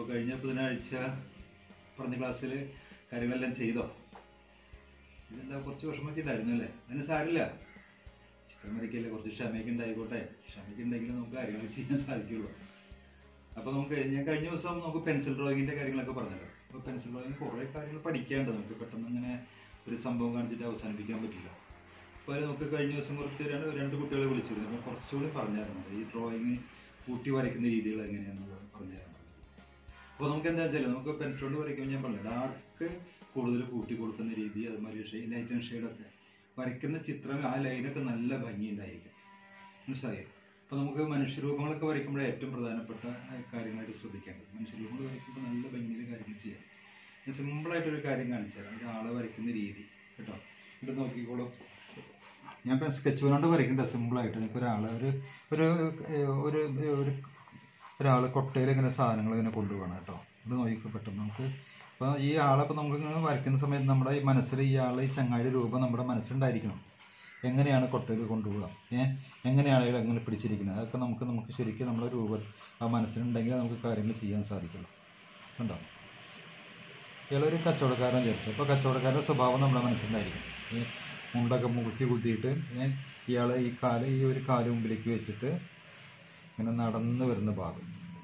കഴിഞ്ഞ ബുധനാഴ്ച പറഞ്ഞ ക്ലാസ്സിൽ കാര്യങ്ങളെല്ലാം ചെയ്തോ ഇതെന്താ കുറച്ച് വിഷമൊക്കെ ഉണ്ടായിരുന്നു അല്ലേ അതിന് സാരില്ല ചിത്രം വരയ്ക്കല്ലേ കുറച്ച് ക്ഷമയൊക്കെ ഉണ്ടായിക്കോട്ടെ ക്ഷമയൊക്കെ ഉണ്ടെങ്കിൽ നമുക്ക് കാര്യങ്ങൾ ചെയ്യാൻ സാധിക്കുള്ളൂ അപ്പോൾ നമുക്ക് ഞാൻ കഴിഞ്ഞ ദിവസം നമുക്ക് പെൻസിൽ ഡ്രോയിങ്ങിൻ്റെ കാര്യങ്ങളൊക്കെ പറഞ്ഞല്ലോ അപ്പോൾ പെൻസിൽ ഡ്രോയിങ് കുറേ കാര്യങ്ങൾ പഠിക്കാണ്ട് നമുക്ക് പെട്ടെന്ന് ഇങ്ങനെ ഒരു സംഭവം കാണിച്ചിട്ട് അവസാനിപ്പിക്കാൻ പറ്റില്ല അപ്പോൾ അത് നമുക്ക് കഴിഞ്ഞ ദിവസം കുറച്ച് രണ്ട് രണ്ട് കുട്ടികളെ വിളിച്ചിരുന്നു അപ്പോൾ കുറച്ചുകൂടി പറഞ്ഞായിരുന്നു ഈ ഡ്രോയിങ് കൂട്ടി വരയ്ക്കുന്ന രീതികൾ എങ്ങനെയാണെന്ന് പറഞ്ഞായിരുന്നു അപ്പോൾ നമുക്ക് എന്താ വെച്ചാൽ നമുക്ക് പെൻസിൽ കൊണ്ട് വരയ്ക്കുമ്പോൾ ഞാൻ പറഞ്ഞു ഡാർക്ക് കൂടുതൽ കൂട്ടി കൊടുക്കുന്ന രീതി അതുമാതിരി ഷെയ്ഡ് ലൈറ്റ് ആൻഡ് ഷെയ്ഡൊക്കെ വരയ്ക്കുന്ന ചിത്രം ആ ലൈനൊക്കെ നല്ല ഭംഗിയുണ്ടായിരിക്കും മനസ്സിലായി അപ്പോൾ നമുക്ക് മനുഷ്യരൂപങ്ങളൊക്കെ വരയ്ക്കുമ്പോൾ ഏറ്റവും പ്രധാനപ്പെട്ട കാര്യങ്ങളായിട്ട് ശ്രദ്ധിക്കേണ്ടത് മനുഷ്യരൂപങ്ങൾ വരയ്ക്കുമ്പോൾ നല്ല ഭംഗിയിൽ കാര്യങ്ങൾ ചെയ്യാം ഞാൻ സിമ്പിളായിട്ടൊരു കാര്യം കാണിച്ചു തരാം ഒരു ആളെ വരയ്ക്കുന്ന രീതി കേട്ടോ ഇവിടെ നോക്കിക്കോളൂ ഞാൻ ഇപ്പം സ്കെച്ച് പെൻ കൊണ്ട് വരയ്ക്കണ്ട സിമ്പിളായിട്ട് ഇപ്പോൾ ഒരാളെ ഒരു ഒരു ഏഹ്, ഒരു ഒരു ഒരാൾ കൊട്ടയിൽ ഇങ്ങനെ സാധനങ്ങൾ ഇങ്ങനെ കൊണ്ടുപോകണം കേട്ടോ ഇത് നോക്കിക്കോ പെട്ടെന്ന് നമുക്ക് അപ്പോൾ ഈ ആളെ ഇപ്പോൾ നമുക്ക് ഇങ്ങനെ വരയ്ക്കുന്ന സമയത്ത് നമ്മുടെ ഈ മനസ്സിൽ ഈ ആൾ ഈ ചങ്ങായിയുടെ രൂപം നമ്മുടെ മനസ്സിലുണ്ടായിരിക്കണം എങ്ങനെയാണ് കൊട്ടയിൽ കൊണ്ടുപോകുക ഏഹ് എങ്ങനെയാണ് അയാൾ എങ്ങനെ പിടിച്ചിരിക്കുന്നത് അതൊക്കെ നമുക്ക് നമുക്ക് ശരിക്കും നമ്മുടെ രൂപം ആ മനസ്സിലുണ്ടെങ്കിൽ നമുക്ക് കാര്യങ്ങൾ ചെയ്യാൻ സാധിക്കുള്ളൂ കണ്ടോ ഇയാളൊരു കച്ചവടക്കാരൻ വിചാരിച്ചു അപ്പോൾ കച്ചവടക്കാരൻ്റെ സ്വഭാവം നമ്മുടെ മനസ്സിലുണ്ടായിരിക്കും ഈ മുണ്ടൊക്കെ മുറുക്കി കുത്തിയിട്ട് ഞാൻ ഇയാൾ ഈ കാല് ഈ ഒരു കാല് മുമ്പിലേക്ക് വെച്ചിട്ട് ഇങ്ങനെ നടന്ന് വരുന്ന ഭാഗം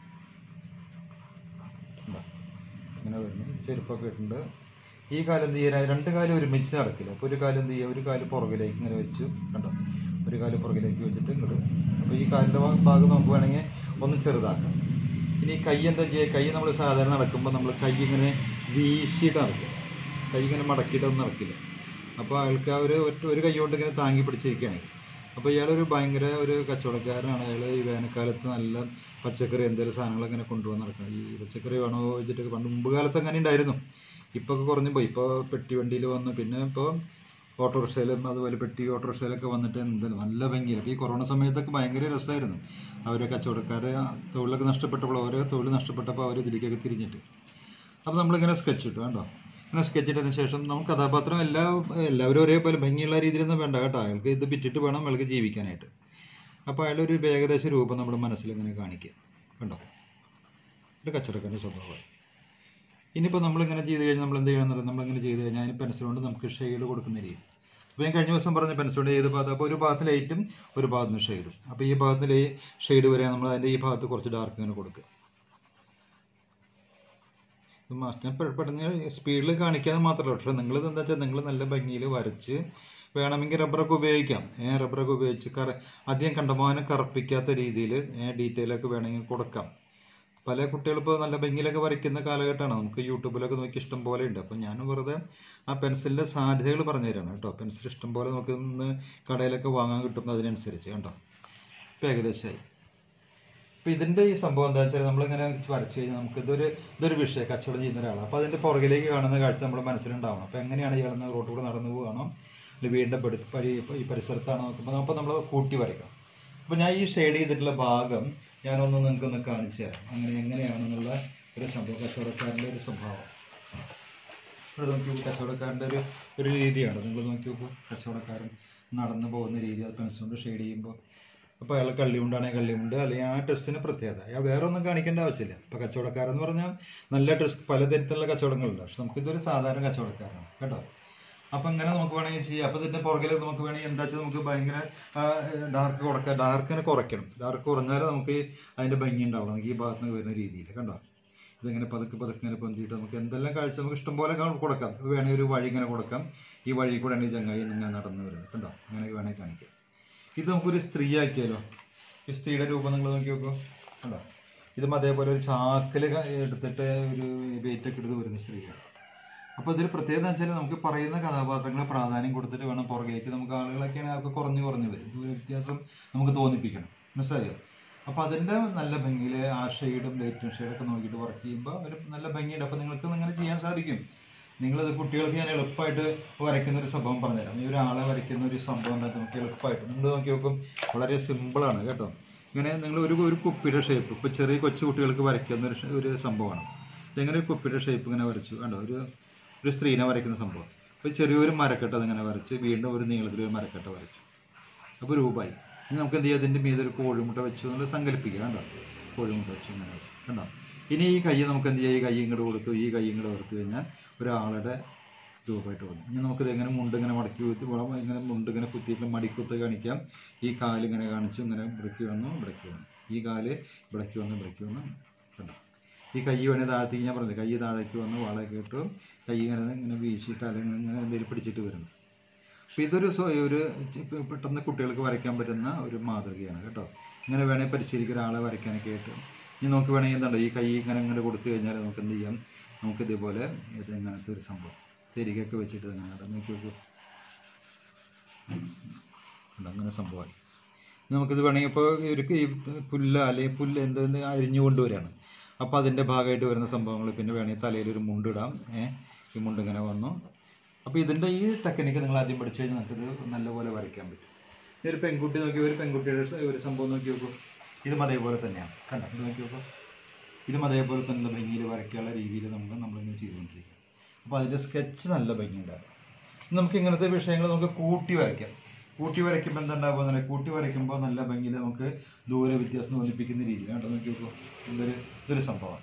കണ്ടോ? ഇങ്ങനെ വരുന്നു ചെരുപ്പൊക്കെ ഇട്ടുണ്ട് ഈ കാലം എന്ത് ചെയ്യാൻ രണ്ട് കാലം ഒരുമിച്ച് നടക്കില്ല അപ്പോൾ ഒരു കാലം എന്ത് ചെയ്യുക ഒരു കാല് പുറകിലേക്ക് ഇങ്ങനെ വെച്ചു കണ്ടോ ഒരു കാല് പുറകിലേക്ക് വെച്ചിട്ട് ഇങ്ങോട്ട് അപ്പോൾ ഈ കാലിൻ്റെ ഭാ- ഭാഗം നമുക്ക് വേണമെങ്കിൽ ഒന്ന് ചെറുതാക്കാം ഇനി കൈ എന്താ ചെയ്യുക കൈ നമ്മൾ സാധാരണ നടക്കുമ്പോൾ നമ്മൾ കൈ ഇങ്ങനെ വീശിയിട്ട് നടക്കുക കൈ ഇങ്ങനെ മടക്കിയിട്ടൊന്നും നടക്കില്ല അപ്പോൾ അയാൾക്ക് ആ ഒരു ഒറ്റ ഒരു കൈ കൊണ്ട് ഇങ്ങനെ താങ്ങി പിടിച്ചിരിക്കുകയാണ് അപ്പോൾ ഇയാളൊരു ഭയങ്കര ഒരു കച്ചവടക്കാരനാണ് അയാൾ ഈ വേനൽക്കാലത്ത് നല്ല പച്ചക്കറി എന്തെങ്കിലും സാധനങ്ങൾ ഇങ്ങനെ കൊണ്ടുവന്ന് നടക്കണം ഈ പച്ചക്കറി വേണോ വെച്ചിട്ട് പണ്ട് മുമ്പ് കാലത്ത് അങ്ങനെ ഉണ്ടായിരുന്നു ഇപ്പോൾ ഒക്കെ കുറഞ്ഞു പോയി ഇപ്പോൾ പെട്ടി വണ്ടിയിൽ വന്നു പിന്നെ ഇപ്പോൾ ഓട്ടോറിക്ഷയിലും അതുപോലെ പെട്ടി ഓട്ടോറിക്ഷയിലൊക്കെ വന്നിട്ട് എന്ത് നല്ല ഭംഗിയില്ല അപ്പോൾ ഈ കൊറോണ സമയത്തൊക്കെ ഭയങ്കര രസമായിരുന്നു അവരെ കച്ചവടക്കാരെ തൊഴിലൊക്കെ നഷ്ടപ്പെട്ടപ്പോൾ ഓരോ തൊഴിൽ നഷ്ടപ്പെട്ടപ്പോൾ അവർ ഇതിലേക്കൊക്കെ തിരിഞ്ഞിട്ട് അപ്പോൾ നമ്മളിങ്ങനെ സ്കെച്ച് ഇട്ടു കണ്ടോ ഇങ്ങനെ സ്കെച്ച് ഇട്ടതിന് ശേഷം നമുക്ക് കഥാപാത്രം എല്ലാ എല്ലാവരും ഒരേപോലെ ഭംഗിയുള്ള രീതിയിലൊന്നും വേണ്ട കേട്ടോ അയാൾക്ക് ഇത് വിറ്റിട്ട് വേണം അയാൾക്ക് ജീവിക്കാനായിട്ട് അപ്പോൾ അയാളൊരു ഏകദേശ രൂപം നമ്മുടെ മനസ്സിൽ ഇങ്ങനെ കാണിക്കുക കണ്ടോ ഒരു കച്ചവടക്കാരൻ്റെ സ്വഭാവം ഇനിയിപ്പോൾ നമ്മളിങ്ങനെ ചെയ്ത് കഴിഞ്ഞാൽ നമ്മൾ എന്ത് ചെയ്യണം എന്നറിയാം നമ്മളിങ്ങനെ ചെയ്ത് കഴിഞ്ഞാൽ അതിന് പെൻസിൽ കൊണ്ട് നമുക്ക് ഷെയ്ഡ് കൊടുക്കുന്ന രീതി അപ്പോൾ ഞാൻ കഴിഞ്ഞ ദിവസം പറഞ്ഞ പെൻസിൽ കൊണ്ട് ഏത് ഭാഗത്ത് അപ്പോൾ ഒരു ഭാഗത്ത് ലൈറ്റും ഒരു ഭാഗത്ത് ഷെയ്ഡും അപ്പോൾ ഈ ഭാഗത്ത് ഷെയ്ഡ് വരെ നമ്മൾ അതിൻ്റെ ഈ ഭാഗത്ത് കുറച്ച് ഡാർക്ക് ഇങ്ങനെ കൊടുക്കുക ഇത് മാസ്റ്റർ പെ- പെട്ടെന്ന് സ്പീഡിൽ കാണിക്കാതെ മാത്രമല്ല പക്ഷേ നിങ്ങൾ എന്താ വെച്ചാൽ നിങ്ങൾ നല്ല ഭംഗിയിൽ വരച്ച് വേണമെങ്കിൽ റബ്ബറൊക്കെ ഉപയോഗിക്കാം ഏ റബ്ബറൊക്കെ ഉപയോഗിച്ച് കറ അധികം കണ്ടമാനം കറുപ്പിക്കാത്ത രീതിയിൽ ഡീറ്റെയിൽ ഒക്കെ വേണമെങ്കിൽ കൊടുക്കാം പല കുട്ടികൾ ഇപ്പോൾ നല്ല ഭംഗിയിലൊക്കെ വരയ്ക്കുന്ന കാലഘട്ടമാണ് നമുക്ക് യൂട്യൂബിലൊക്കെ നോക്കി ഇഷ്ടം പോലെ ഉണ്ട് അപ്പോൾ ഞാൻ വെറുതെ ആ പെൻസിലിൻ്റെ സാധ്യതകൾ പറഞ്ഞു തരാണ് കേട്ടോ പെൻസിൽ ഇഷ്ടം പോലെ നമുക്ക് ഇന്ന് കടയിലൊക്കെ വാങ്ങാൻ കിട്ടും അതിനനുസരിച്ച് കേട്ടോ ഇപ്പം ഏകദേശമായി അപ്പോൾ ഇതിൻ്റെ ഈ സംഭവം എന്താ വെച്ചാൽ നമ്മളിങ്ങനെ വരച്ച് കഴിഞ്ഞാൽ നമുക്ക് ഇതൊരു ഇതൊരു വിഷയം കച്ചവടം ചെയ്യുന്ന ഒരാളാണ് അപ്പോൾ അതിൻ്റെ പുറകിലേക്ക് കാണുന്ന കാഴ്ച നമ്മുടെ മനസ്സിലുണ്ടാവണം അപ്പോൾ എങ്ങനെയാണ് ഇയാൾ റോഡ് കൂടെ നടന്നു പോവുകയാണോ അല്ലെങ്കിൽ വീടിൻ്റെ പെടി പരി ഈ പരിസരത്താണോ നോക്കുമ്പോൾ അപ്പോൾ നമ്മൾ കൂട്ടി വരയ്ക്കാം അപ്പോൾ ഞാൻ ഈ ഷെയ്ഡ് ചെയ്തിട്ടുള്ള ഭാഗം ഞാനൊന്ന് നിങ്ങൾക്കൊന്ന് കാണിച്ചു തരാം അങ്ങനെ എങ്ങനെയാണെന്നുള്ള ഒരു സംഭവം കച്ചവടക്കാരൻ്റെ ഒരു സ്വഭാവം ഇവിടെ നോക്കി നോക്കൂ കച്ചവടക്കാരൻ്റെ ഒരു ഒരു രീതിയാണ് നിങ്ങൾ നോക്കി നോക്കൂ കച്ചവടക്കാരൻ നടന്നു പോകുന്ന രീതി അത് പെൻസിൽ കൊണ്ട് ഷെയ്ഡ് ചെയ്യുമ്പോൾ അപ്പോൾ അയാൾ കള്ളിയുണ്ടാണെങ്കിൽ കള്ളിയുണ്ട് അല്ലെങ്കിൽ ആ ഡ്രസ്സിന് പ്രത്യേകത അയാൾ വേറെ ഒന്നും കാണിക്കേണ്ട ആവശ്യമില്ല ഇപ്പോൾ കച്ചവടക്കാരൻ എന്ന് പറഞ്ഞാൽ നല്ല ഡ്രസ് പലതരത്തിലുള്ള കച്ചവടങ്ങളുണ്ട് പക്ഷെ നമുക്കിതൊരു സാധാരണ കച്ചവടക്കാരനാണ് കേട്ടോ അപ്പം ഇങ്ങനെ നമുക്ക് വേണമെങ്കിൽ ചെയ്യാം അപ്പം ഇതിൻ്റെ പുറകിൽ നമുക്ക് വേണമെങ്കിൽ എന്താ വെച്ചാൽ നമുക്ക് ഭയങ്കര ഡാർക്ക് കൊടുക്കാം ഡാർക്കിനെ കുറയ്ക്കണം ഡാർക്ക് കുറഞ്ഞാലേ നമുക്ക് അതിൻ്റെ ഭംഗി ഉണ്ടാവുള്ളൂ നമുക്ക് ഈ ഭാഗത്ത് നിന്ന് വരുന്ന രീതിയിൽ കണ്ടോ ഇതിങ്ങനെ പതുക്കെ പതുക്കെ ഇങ്ങനെ പൊന്തിയിട്ട് നമുക്ക് എന്തെല്ലാം കാഴ്ച നമുക്ക് ഇഷ്ടംപോലെ കാ- കൊടുക്കാം വേണമെങ്കിൽ ഒരു വഴി ഇങ്ങനെ കൊടുക്കാം ഈ വഴി കൂടെ ഈ ചങ്ങായി ഇങ്ങനെ നടന്നു വരുന്നത് കണ്ടോ അങ്ങനെ വേണമെങ്കിൽ കാണിക്കാം ഇത് നമുക്കൊരു സ്ത്രീ ആക്കിയാലോ ഈ സ്ത്രീയുടെ രൂപം നിങ്ങൾ നോക്കി നോക്കൂ കണ്ടോ ഇതും അതേപോലെ ഒരു ചാക്കിൽ എടുത്തിട്ട് ഒരു വെയിറ്റ് ഒക്കെ എടുത്ത് വരുന്ന സ്ത്രീയാണ് അപ്പോൾ ഇതിൽ പ്രത്യേകത എന്ന് വെച്ചാൽ നമുക്ക് പറയുന്ന കഥാപാത്രങ്ങളെ പ്രാധാന്യം കൊടുത്തിട്ട് വേണം പുറകേക്ക് നമുക്ക് ആളുകളൊക്കെയാണ് അതൊക്കെ കുറഞ്ഞു കുറഞ്ഞു വരും ഇത് വ്യത്യാസം നമുക്ക് തോന്നിപ്പിക്കണം മനസ്സിലായോ അപ്പോൾ അതിൻ്റെ നല്ല ഭംഗിയിൽ ആ ഷെയ്ഡും ലൈറ്റും ഷെയ്ഡൊക്കെ നോക്കിയിട്ട് വർക്ക് ചെയ്യുമ്പോൾ ഒരു നല്ല ഭംഗിയുണ്ട് അപ്പോൾ നിങ്ങൾക്ക് ഇങ്ങനെ ചെയ്യാൻ സാധിക്കും നിങ്ങളത് കുട്ടികൾക്ക് ഞാൻ എളുപ്പമായിട്ട് വരയ്ക്കുന്ന ഒരു സംഭവം പറഞ്ഞുതരാം ഈ ഒരാളെ വരയ്ക്കുന്ന ഒരു സംഭവം എന്താ നമുക്ക് എളുപ്പമായിട്ട് നിങ്ങൾ നോക്കി നോക്കും വളരെ സിമ്പിളാണ് കേട്ടോ ഇങ്ങനെ നിങ്ങൾ ഒരു ഒരു കുപ്പിയുടെ ഷേപ്പ് ഇപ്പോൾ ചെറിയ കൊച്ചു കുട്ടികൾക്ക് വരയ്ക്കുന്ന ഒരു ഷ- ഒരു സംഭവമാണ് ഇതെങ്ങനെ ഒരു കുപ്പിയുടെ ഷേപ്പ് ഇങ്ങനെ വരച്ചു കണ്ടോ ഒരു ഒരു സ്ത്രീനെ വരയ്ക്കുന്ന സംഭവം അപ്പോൾ ചെറിയൊരു മരക്കെട്ട് അതിങ്ങനെ വരച്ച് വീണ്ടും ഒരു നീളത്തിൽ ഒരു മരക്കെട്ട് വരച്ചു അപ്പോൾ രൂപമായി ഇനി നമുക്ക് എന്ത് ചെയ്യാം ഇതിൻ്റെ മീതെ ഒരു കോഴിമുട്ട വെച്ചു എന്നുള്ള സങ്കല്പിക്കുക കണ്ടോ കോഴിമുട്ട വെച്ചു ഇങ്ങനെ വെച്ചു കണ്ടോ ഇനി ഈ കൈ നമുക്ക് എന്ത് ചെയ്യാം ഈ കൈ ഇങ്ങോട്ട് കൊടുത്തു ഈ കൈ ഇങ്ങോട്ട് കൊടുത്തു കഴിഞ്ഞാൽ ഒരാളുടെ രൂപമായിട്ട് വന്നു ഇനി നമുക്കിത് എങ്ങനെ മുണ്ട് ഇങ്ങനെ മടക്കി കുത്തി വളം ഇങ്ങനെ മുണ്ട് ഇങ്ങനെ കുത്തിയിട്ട് മടിക്കുത്ത് കാണിക്കാം ഈ കാല് ഇങ്ങനെ കാണിച്ചു ഇങ്ങനെ ഇവിടേക്ക് വന്നു ഇവിടേക്ക് വന്നു ഈ കാല് ഇവിടേക്ക് വന്നു ഇവിടേക്ക് വന്നു കണ്ടോ ഈ കൈ വേണേൽ താഴത്തേക്ക് ഞാൻ പറഞ്ഞില്ല കൈ താഴേക്ക് വന്ന് വളയൊക്കെ ഇട്ടു കൈ ഇങ്ങനെ ഇങ്ങനെ വീശിയിട്ട് അല്ലെങ്കിൽ ഇങ്ങനെ എന്തെങ്കിലും പിടിച്ചിട്ട് വരുന്നു അപ്പോൾ ഇതൊരു സ്വ- ഒരു ഇപ്പ- പെട്ടെന്ന് കുട്ടികൾക്ക് വരയ്ക്കാൻ പറ്റുന്ന ഒരു മാതൃകയാണ് കേട്ടോ ഇങ്ങനെ വേണേൽ പരിശീലിക്കുന്ന ഒരാളെ വരയ്ക്കാനൊക്കെ ആയിട്ട് ഇനി നമുക്ക് വേണമെങ്കിൽ എന്തുണ്ട് ഈ കൈ ഇങ്ങനെ ഇങ്ങനെ കൊടുത്തു കഴിഞ്ഞാൽ നമുക്ക് എന്ത് ചെയ്യാം നമുക്ക് ഇതേപോലെ ഇത് ഇങ്ങനത്തെ ഒരു സംഭവം തിരികൊക്കെ വെച്ചിട്ട് ഇങ്ങനെ അത് നോക്കി നോക്കൂ ഉണ്ട്, അങ്ങനെ സംഭവമായി ഇനി നമുക്കിത് വേണമെങ്കിൽ ഇപ്പോൾ ഒരു ഈ പുല്ല് അല്ലെങ്കിൽ പുല്ല് എന്തെന്ന് അരിഞ്ഞു കൊണ്ടുവരികയാണ് അപ്പോൾ അതിൻ്റെ ഭാഗമായിട്ട് വരുന്ന സംഭവങ്ങൾ പിന്നെ വേണമെങ്കിൽ തലയിൽ ഒരു മുണ്ടിടാം ഏഹ് ഈ മുണ്ട് ഇങ്ങനെ വന്നു അപ്പോൾ ഇതിൻ്റെ ഈ ടെക്നിക്ക് നിങ്ങൾ ആദ്യം പഠിച്ചു കഴിഞ്ഞാൽ നമുക്കിത് നല്ലപോലെ വരയ്ക്കാൻ പറ്റും ഈ ഒരു പെൺകുട്ടി നോക്കി ഒരു പെൺകുട്ടിയുടെ സ- ഒരു സംഭവം നോക്കി നോക്കൂ ഇതും അതേപോലെ തന്നെയാണ് കണ്ടോ ഇത് നോക്കി നോക്കൂ ഇതും അതേപോലെ തന്നെ ഭംഗിയിൽ വരയ്ക്കാനുള്ള രീതിയിൽ നമുക്ക് നമ്മളിങ്ങനെ ചെയ്തുകൊണ്ടിരിക്കുക അപ്പോൾ അതിൻ്റെ സ്കെച്ച് നല്ല ഭംഗിയുണ്ടാകും നമുക്ക് ഇങ്ങനത്തെ വിഷയങ്ങൾ നമുക്ക് കൂട്ടി വരയ്ക്കാം കൂട്ടി വരയ്ക്കുമ്പോൾ എന്താണ്ടാവുക എന്നല്ല കൂട്ടി വരയ്ക്കുമ്പോൾ നല്ല ഭംഗിയിൽ നമുക്ക് ദൂര വ്യത്യാസം തോന്നിപ്പിക്കുന്ന രീതിയിൽ കണ്ടോ നോക്കി നോക്കൂ ഇതൊരു ഇതൊരു സംഭവമാണ്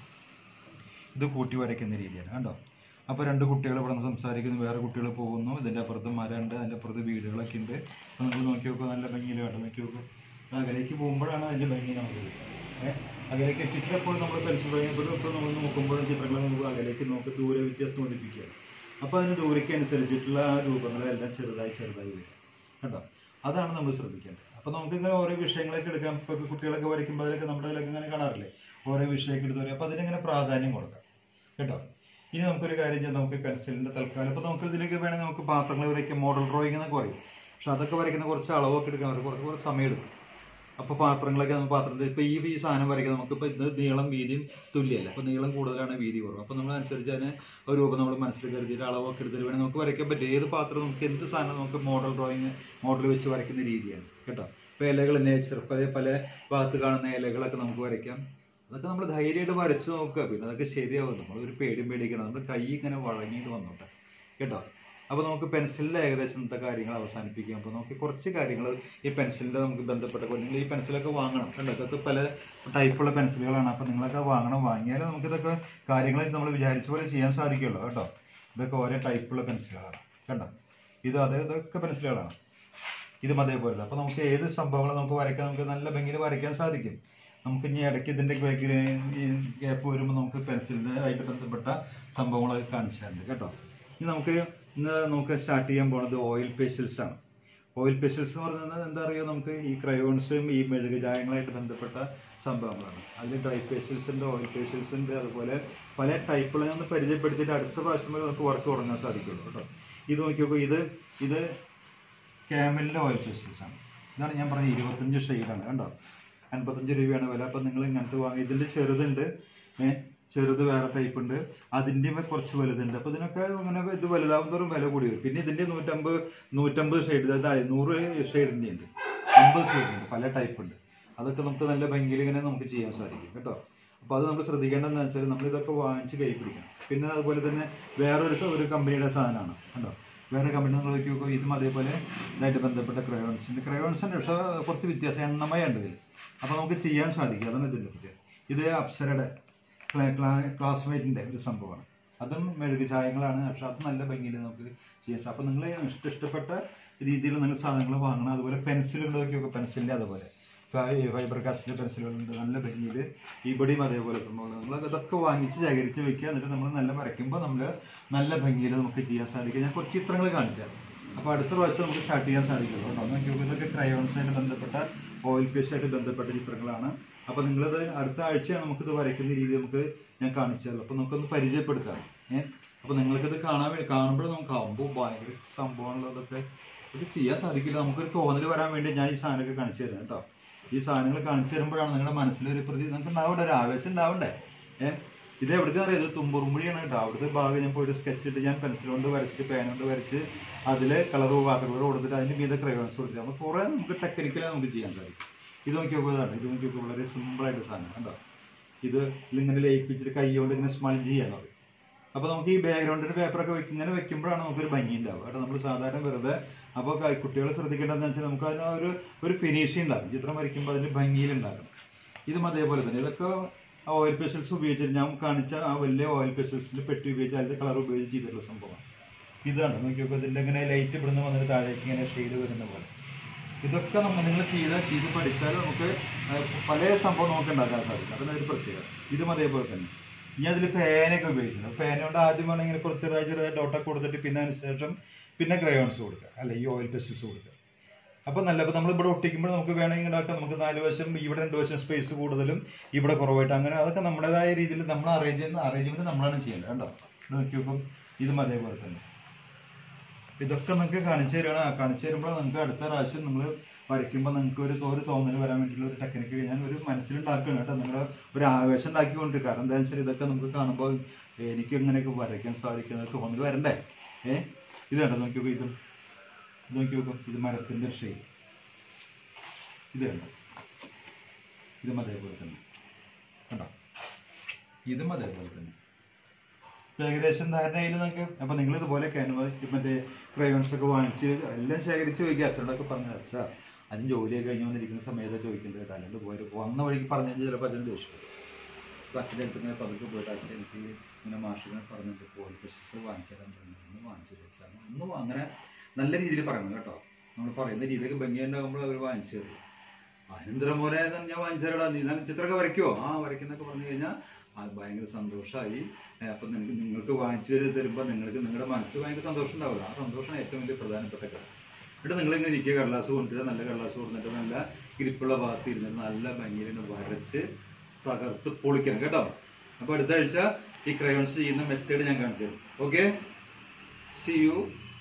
ഇത് കൂട്ടി വരയ്ക്കുന്ന രീതിയാണ് കണ്ടോ അപ്പോൾ രണ്ട് കുട്ടികൾ ഇവിടെ നിന്ന് സംസാരിക്കുന്നു വേറെ കുട്ടികൾ പോകുന്നു ഇതിൻ്റെ അപ്പുറത്ത് മരമുണ്ട് അതിൻ്റെ അപ്പുറത്ത് വീടുകളൊക്കെ ഉണ്ട് അപ്പോൾ നമ്മൾ നോക്കി നോക്കുക നല്ല ഭംഗിയിൽ കേട്ടോ നോക്കി നോക്കുക അകലേക്ക് പോകുമ്പോഴാണ് അതിൻ്റെ ഭംഗി നമുക്ക് കിട്ടുക. ഏഹ് അകലേക്ക് എത്തിയിട്ട് എപ്പോഴും നമ്മൾ പെൻസിൽ പറയുമ്പോഴും ഇപ്പോൾ നമ്മൾ നോക്കുമ്പോഴും ചിത്രങ്ങൾ നമുക്ക് അകലേക്ക് നോക്കി ദൂരെ വ്യത്യാസം തോന്നിപ്പിക്കുകയാണ് അപ്പോൾ അതിന് ദൂരയ്ക്ക് അനുസരിച്ചിട്ടുള്ള ആ രൂപങ്ങളെല്ലാം ചെറുതായി ചെറുതായി വരും കേട്ടോ അതാണ് നമ്മൾ ശ്രദ്ധിക്കേണ്ടത് അപ്പോൾ നമുക്ക് ഇങ്ങനെ ഓരോ വിഷയങ്ങളൊക്കെ എടുക്കാം ഇപ്പോൾ കുട്ടികളൊക്കെ വരയ്ക്കുമ്പോൾ അതിലൊക്കെ നമ്മുടെ ഇതിലൊക്കെ ഇങ്ങനെ കാണാറില്ലേ ഓരോ വിഷയമൊക്കെ എടുത്ത് വരും അപ്പോൾ അതിനിങ്ങനെ പ്രാധാന്യം കൊടുക്കാം കേട്ടോ ഇനി നമുക്കൊരു കാര്യം ചെയ്യാം നമുക്ക് പെൻസിലിന്റെ തൽക്കാലം ഇപ്പോൾ നമുക്ക് ഇതിലേക്ക് വേണമെങ്കിൽ നമുക്ക് പാത്രങ്ങൾ വരയ്ക്കാം മോഡൽ ഡ്രോയിങ് എന്നൊക്കെ പറയും പക്ഷെ അതൊക്കെ വരയ്ക്കുന്ന കുറച്ച് അളവൊക്കെ എടുക്കാൻ അവർക്ക് കുറച്ച് കുറച്ച് സമയം എടുക്കും അപ്പോൾ പാത്രങ്ങളൊക്കെ നമുക്ക് പാത്രത്തിൽ ഇപ്പോൾ ഈ ഈ സാധനം വരയ്ക്കാൻ നമുക്കിപ്പോൾ ഇത് നീളം വീതിയും തുല്യമല്ല അപ്പോൾ നീളം കൂടുതലാണ് വീതി കുറവ് അപ്പോൾ നമ്മൾ അനുസരിച്ച് അതിന് ഒരു രൂപം നമ്മൾ മനസ്സിൽ കരുതിയിട്ട് അളവൊക്കെ എടുത്തിട്ട് വേണമെങ്കിൽ നമുക്ക് വരയ്ക്കാൻ പറ്റും ഏത് പാത്രം നമുക്ക് എന്ത് സാധനം നമുക്ക് മോഡൽ ഡ്രോയിങ് മോഡൽ വെച്ച് വരയ്ക്കുന്ന രീതിയാണ് കേട്ടോ ഇപ്പോൾ ഇലകൾ നേച്ചർ പല പല ഭാഗത്ത് കാണുന്ന ഇലകളൊക്കെ നമുക്ക് വരയ്ക്കാം അതൊക്കെ നമ്മൾ ധൈര്യമായിട്ട് വരച്ച് നോക്കുക പിന്നെ അതൊക്കെ ശരിയാവും നമ്മൾ ഒരു പേടിയും പേടിക്കണം നമ്മുടെ കൈ ഇങ്ങനെ വഴങ്ങിയിട്ട് വന്നോട്ടെ കേട്ടോ അപ്പോൾ നമുക്ക് പെൻസിലിൽ ഏകദേശം ഇന്നത്തെ കാര്യങ്ങൾ അവസാനിപ്പിക്കാം അപ്പോൾ നമുക്ക് കുറച്ച് കാര്യങ്ങൾ ഈ പെൻസിലിൻ്റെ നമുക്ക് ബന്ധപ്പെട്ട നിങ്ങൾ ഈ പെൻസിലൊക്കെ വാങ്ങണം കണ്ടോ ഇതൊക്കെ പല ടൈപ്പുള്ള പെൻസിലുകളാണ് അപ്പോൾ നിങ്ങളൊക്കെ വാങ്ങണം വാങ്ങിയാൽ നമുക്ക് ഇതൊക്കെ കാര്യങ്ങൾ നമ്മൾ വിചാരിച്ച പോലെ ചെയ്യാൻ സാധിക്കുള്ളൂ കേട്ടോ ഇതൊക്കെ ഓരോ ടൈപ്പുള്ള പെൻസിലുകളാണ് കണ്ടോ ഇത് അത് ഇതൊക്കെ പെൻസിലുകളാണ് ഇതും അതേപോലെ അപ്പോൾ നമുക്ക് ഏത് സംഭവങ്ങൾ നമുക്ക് വരയ്ക്കാൻ നമുക്ക് നല്ല ഭംഗിയിൽ വരയ്ക്കാൻ സാധിക്കും നമുക്ക് ഇനി ഇടയ്ക്ക് ഇതിൻ്റെ ഈ ഗ്യാപ്പ് വരുമ്പോൾ നമുക്ക് പെൻസിലിൻ്റെ ആയിട്ട് ബന്ധപ്പെട്ട സംഭവങ്ങളൊക്കെ കാണിച്ചു തരുന്നുണ്ട് കേട്ടോ ഇനി നമുക്ക് ഇന്ന് നമുക്ക് സ്റ്റാർട്ട് ചെയ്യാൻ പോണത് ഓയിൽ പേഷ്യൽസ് ആണ് ഓയിൽ പേഷ്യൽസ് എന്ന് പറയുന്നത് എന്താ പറയുക നമുക്ക് ഈ ക്രയോൺസും ഈ മെഴുകുചായങ്ങളായിട്ട് ബന്ധപ്പെട്ട സംഭവങ്ങളാണ് അതിൽ ഡ്രൈ പേഷ്യൽസ് ഉണ്ട് ഓയിൽ പേഷ്യൽസ് ഉണ്ട് അതുപോലെ പല ടൈപ്പുള്ള ഒന്ന് പരിചയപ്പെടുത്തിയിട്ട് അടുത്ത പ്രാവശ്യം വരെ നമുക്ക് വർക്ക് തുടങ്ങാൻ സാധിക്കുള്ളൂ കേട്ടോ ഇത് നോക്കി നോക്കൂ ഇത് ഇത് ക്യാമലിൻ്റെ ഓയിൽ പേസ്റ്റൽസ് ആണ് ഇതാണ് ഞാൻ പറഞ്ഞ ഇരുപത്തഞ്ച് ഷെയ്ഡാണ് കണ്ടോ അൻപത്തഞ്ച് രൂപയാണ് വില അപ്പം നിങ്ങൾ ഇങ്ങനത്തെ വാങ്ങി ഇതിൻ്റെ ചെറുതുണ്ട് ഏ ചെറുത് വേറെ ടൈപ്പ് ഉണ്ട് അതിൻ്റെ കുറച്ച് വലുതുണ്ട് അപ്പോൾ ഇതിനൊക്കെ ഇങ്ങനെ ഇത് വലുതാവും തോറും വില കൂടി വരും പിന്നെ ഇതിൻ്റെ നൂറ്റമ്പത് നൂറ്റമ്പത് ഷെയ്ഡ് അതായത് നൂറ് ഷെയ്ഡിൻ്റെ ഉണ്ട് അമ്പത് ഷെയ്ഡ് ഉണ്ട് പല ടൈപ്പ് ഉണ്ട് അതൊക്കെ നമുക്ക് നല്ല ഭംഗിയിൽ ഇങ്ങനെ നമുക്ക് ചെയ്യാൻ സാധിക്കും കേട്ടോ അപ്പോൾ അത് നമ്മൾ ശ്രദ്ധിക്കേണ്ടതെന്ന് വെച്ചാൽ നമ്മൾ ഇതൊക്കെ വാങ്ങിച്ച് കൈ പിടിക്കണം പിന്നെ അതുപോലെ തന്നെ വേറൊരു ഒരു കമ്പനിയുടെ സാധനമാണ് കണ്ടോ വേറെ കമ്പനി നമ്മൾ നോക്കി നോക്കുമ്പോൾ ഇതും അതേപോലെ ഇതായിട്ട് ബന്ധപ്പെട്ട ക്രയോൺസിൻ്റെ ക്രയോൺസിൻ്റെ പക്ഷേ കുറച്ച് വ്യത്യാസം എണ്ണമയുണ്ട് ഇതിൽ അപ്പോൾ നമുക്ക് ചെയ്യാൻ സാധിക്കും അതാണ് ഇതിൻ്റെ പ്രത്യേകത ഇത് അപ്സരയുടെ ക്ലാസ്മേറ്റിൻ്റെ ഒരു സംഭവമാണ് അതും മെഴുകു ചായങ്ങളാണ് പക്ഷെ അത് നല്ല ഭംഗിയിൽ നമുക്ക് ചെയ്യാൻ സാധിക്കും അപ്പോൾ നിങ്ങൾ ഇഷ്ട ഇഷ്ടപ്പെട്ട രീതിയിൽ നിങ്ങൾ സാധനങ്ങൾ വാങ്ങണം അതുപോലെ പെൻസിലുകൾ നോക്കി നോക്കുക പെൻസിലിൻ്റെ അതുപോലെ ഫൈ- ഫൈബർ കാസ്റ്റിൻ്റെ പെൻസിലുകളുണ്ട് നല്ല ഭംഗിയിൽ ഇവിടെയും അതേപോലെ സംഭവങ്ങൾ നമ്മൾ ഇതൊക്കെ വാങ്ങിച്ച് ശേഖരിച്ച് വെക്കുക എന്നിട്ട് നമ്മൾ നല്ല വരയ്ക്കുമ്പോൾ നമ്മൾ നല്ല ഭംഗിയിൽ നമുക്ക് ചെയ്യാൻ സാധിക്കും ഞാൻ കുറച്ച് ചിത്രങ്ങൾ കാണിച്ചാൽ അപ്പോൾ അടുത്ത പ്രാവശ്യം നമുക്ക് സ്റ്റാർട്ട് ചെയ്യാൻ സാധിക്കുള്ളൂ കേട്ടോ നോക്കി നോക്കുക ഇതൊക്കെ ക്രയോൺസായിട്ട് ബന്ധപ്പെട്ട ഓയിൽ പേസ്റ്റായിട്ട് ബന്ധപ്പെട്ട ചിത്രങ്ങളാണ് അപ്പോൾ നിങ്ങളിത് അടുത്ത ആഴ്ച നമുക്കിത് വരയ്ക്കുന്ന രീതി നമുക്ക് ഞാൻ കാണിച്ചു തരാം അപ്പോൾ നമുക്കൊന്ന് പരിചയപ്പെടുത്താം ഏഹ് അപ്പോൾ നിങ്ങൾക്കിത് കാണാൻ വേണ്ടി കാണുമ്പോൾ നമുക്ക് ആകുമ്പോൾ ഭയങ്കര സംഭവമാണല്ലോ ഇതൊക്കെ ഇത് ചെയ്യാൻ സാധിക്കില്ല നമുക്കൊരു തോന്നൽ വരാൻ വേണ്ടി ഞാൻ ഈ സാധനമൊക്കെ കാണിച്ചു തരാം കേട്ടോ ഈ സാധനങ്ങൾ കാണിച്ചു തരുമ്പോഴാണ് നിങ്ങളുടെ മനസ്സിലൊരു പ്രതി നിങ്ങൾക്ക് ഉണ്ടാവണ്ടേ ഒരു ആവേശം ഉണ്ടാവണ്ടേ ഏഹ് ഇത് എവിടുത്തെ അറിയാം ഇത് തുമ്പുറുമ്പുഴിയാണ് കേട്ടോ അവിടുത്തെ ഭാഗം ഞാൻ പോയിട്ട് സ്കെച്ച് ഇട്ട് ഞാൻ പെൻസിൽ കൊണ്ട് വരച്ച് പേന കൊണ്ട് വരച്ച് അതിൽ കളർ വാക്കർ കളർ കൊടുത്തിട്ട് അതിന് മീതെ ക്രയോൺസ് കൊടുത്തിട്ട് അപ്പോൾ കുറേ നമുക്ക് ടെക്നിക്കലി നമുക്ക് ചെയ്യാൻ സാധിക്കും ഇത് നോക്കി നോക്കുന്നതാണ് ഇത് നോക്കി നോക്കുക വളരെ സിമ്പിളായിട്ട് സാധനം കണ്ടോ ഇത് ഇങ്ങനെ ലയിപ്പിച്ചിട്ട് കൈ കൊണ്ട് ഇങ്ങനെ സ്മൾജ് ചെയ്യാൻ പറയും അപ്പോൾ നമുക്ക് ഈ ബാക്ക്ഗ്രൗണ്ടിന്റെ പേപ്പറൊക്കെ വെക്കും ഇങ്ങനെ വെക്കുമ്പോഴാണ് നമുക്കൊരു ഭംഗി ഉണ്ടാവുക കേട്ടോ നമ്മൾ സാധാരണ വെറുതെ അപ്പോൾ കുട്ടികൾ ശ്രദ്ധിക്കേണ്ടതെന്ന് വെച്ചാൽ നമുക്ക് അതിന് ഒരു ഒരു ഫിനിഷിംഗ് ഉണ്ടാകും ചിത്രം വരയ്ക്കുമ്പോൾ അതിന് ഭംഗിയിൽ ഉണ്ടാകും ഇതും അതേപോലെ തന്നെ ഇതൊക്കെ ആ ഓയിൽ പെസൽസ് ഉപയോഗിച്ചിട്ട് ഞാൻ കാണിച്ച ആ വലിയ ഓയിൽ പെസൽസിന്റെ പെട്ടി ഉപയോഗിച്ച് അതിന്റെ കളർ ഉപയോഗിച്ച് ചെയ്തിട്ടുള്ള സംഭവമാണ് ഇതാണ് നോക്കി നോക്കുക ഇതിന്റെ ഇങ്ങനെ ലൈറ്റ് ഇവിടുന്ന് വന്നിട്ട് താഴേക്ക് ഇങ്ങനെ ഷെയ്ഡ് വരുന്ന പോലെ ഇതൊക്കെ നമ്മൾ നിങ്ങൾ ചെയ്താൽ ചെയ്ത് പഠിച്ചാൽ നമുക്ക് ആ, പല സംഭവം നമുക്ക് ഉണ്ടാക്കാൻ സാധിക്കും അതാണ് ഒരു പ്രത്യേകത ഇതും അതേപോലെ തന്നെ ഇനി അതിൽ പേനയൊക്കെ ഉപയോഗിച്ചിട്ടുണ്ട് പേന കൊണ്ട് ആദ്യം വേണം ഇങ്ങനെ കുറച്ച് ചെറുതായി ചെറുതായി ഡോട്ടൊക്കെ കൊടുത്തിട്ട് പിന്നെ അതിന് ശേഷം പിന്നെ ക്രയോൺസ് കൊടുക്കുക അല്ല ഈ ഓയിൽ പെസ്റ്റൽസ് കൊടുക്കുക അപ്പൊ നല്ല അപ്പൊ നമ്മൾ ഇവിടെ ഒട്ടിക്കുമ്പോൾ നമുക്ക് വേണമെങ്കിൽ ഉണ്ടാക്കാം നമുക്ക് നാല് വശം ഇവിടെ രണ്ട് വശം സ്പേസ് കൂടുതലും ഇവിടെ കുറവായിട്ട് അങ്ങനെ അതൊക്കെ നമ്മുടേതായ രീതിയിൽ നമ്മൾ അറേഞ്ച് ചെയ്യുന്ന അറേഞ്ച്മെന്റ് നമ്മളാണ് ചെയ്യുന്നത് കണ്ടോ ഇവിടെ നോക്കി നോക്കും ഇതും അതേപോലെ തന്നെ ഇതൊക്കെ നിങ്ങൾക്ക് കാണിച്ചു തരികയാണ് ആ കാണിച്ചു തരുമ്പോൾ നിങ്ങൾക്ക് അടുത്ത പ്രാവശ്യം നിങ്ങൾ വരയ്ക്കുമ്പോൾ നിങ്ങൾക്ക് ഒരു ഒരു തോന്നൽ വരാൻ വേണ്ടിയിട്ടുള്ള ഒരു ടെക്നിക്ക് ഞാൻ ഒരു മനസ്സിലുണ്ടാക്കുകയാണ് കേട്ടോ നിങ്ങൾ ഒരു ആവേശം ഉണ്ടാക്കിക്കൊണ്ട് കാരണം എന്താ വെച്ചാൽ ഇതൊക്കെ നമുക്ക് കാണുമ്പോൾ എനിക്ക് ഇങ്ങനെയൊക്കെ വരയ്ക്കാൻ സാധിക്കുന്ന തോന്നൽ വരണ്ടേ ഏ ഇത് കണ്ടോ നോക്കി നോക്കൂ ഇതും ഇത് നോക്കി നോക്കും ഇത് മരത്തിന്റെ ഷെയ്ഡ് ഇത് കണ്ടോ ഇതും അതേപോലെ തന്നെ കണ്ടോ ഇതും അതേപോലെ തന്നെ ഇപ്പൊ ഏകദേശം ധാരണയിൽ നമുക്ക് അപ്പൊ നിങ്ങൾ ഇതുപോലെ ക്യാൻവാസ് മറ്റേ ക്രയോൺസ് ഒക്കെ വാങ്ങിച്ച് എല്ലാം ശേഖരിച്ച് ചോദിക്കുക അച്ഛനോടൊക്കെ പറഞ്ഞു അച്ഛാ അതിന് ജോലിയൊക്കെ കഴിഞ്ഞ് വന്നിരിക്കുന്ന സമയത്ത് ചോദിക്കേണ്ടത് കേട്ടോ അല്ലാണ്ട് പോയി വന്ന വഴിക്ക് പറഞ്ഞു കഴിഞ്ഞാൽ ചിലപ്പോൾ അച്ഛൻ ദേഷ്യം അപ്പൊ അച്ഛൻ്റെ അടുത്ത് ഇങ്ങനെ പതുക്കെ പോയിട്ട് അച്ഛൻ എനിക്ക് ഇങ്ങനെ മാഷിനെ പറഞ്ഞിട്ട് പോയി പ്രശസ്തി വാങ്ങിച്ചു തരാൻ പറഞ്ഞു ഒന്ന് വാങ്ങിച്ചു വെച്ചാൽ ഒന്ന് വാ- അങ്ങനെ നല്ല രീതിയിൽ പറയണം കേട്ടോ നമ്മൾ പറയുന്ന രീതിയിലൊക്കെ ഭംഗിയുണ്ടാകുമ്പോൾ അവർ വാങ്ങിച്ചു തരും അനന്തരം പോലെ ഞാൻ വാങ്ങിച്ചു തരടാ നീ ഞാൻ ചിത്രമൊക്കെ വരയ്ക്കുമോ ആ വരയ്ക്കുന്നൊക്കെ പറഞ്ഞു കഴിഞ്ഞാൽ അത് ഭയങ്കര സന്തോഷമായി അപ്പൊ നിങ്ങൾക്ക് നിങ്ങൾക്ക് വാങ്ങിച്ചു തരും തരുമ്പോൾ നിങ്ങൾക്ക് നിങ്ങളുടെ മനസ്സിൽ ഭയങ്കര സന്തോഷം ഉണ്ടാവില്ല ആ സന്തോഷമാണ് ഏറ്റവും വലിയ പ്രധാനപ്പെട്ട കാര്യം എന്നിട്ട് നിങ്ങൾ ഇങ്ങനെ ഇരിക്കുക കടലാസ് കൊണ്ടിട്ട് നല്ല കടലാസ് കൊടുത്തിട്ട് നല്ല ഇരിപ്പുള്ള ഭാഗത്ത് ഇരുന്നിട്ട് നല്ല ഭംഗിയിൽ ഇങ്ങനെ വരച്ച് തകർത്ത് പൊളിക്കണം കേട്ടോ അപ്പൊ അടുത്ത ആഴ്ച ഈ ക്രയോൺസ് ചെയ്യുന്ന മെത്തേഡ് ഞാൻ കാണിച്ചു തരും ഓക്കെ സി യു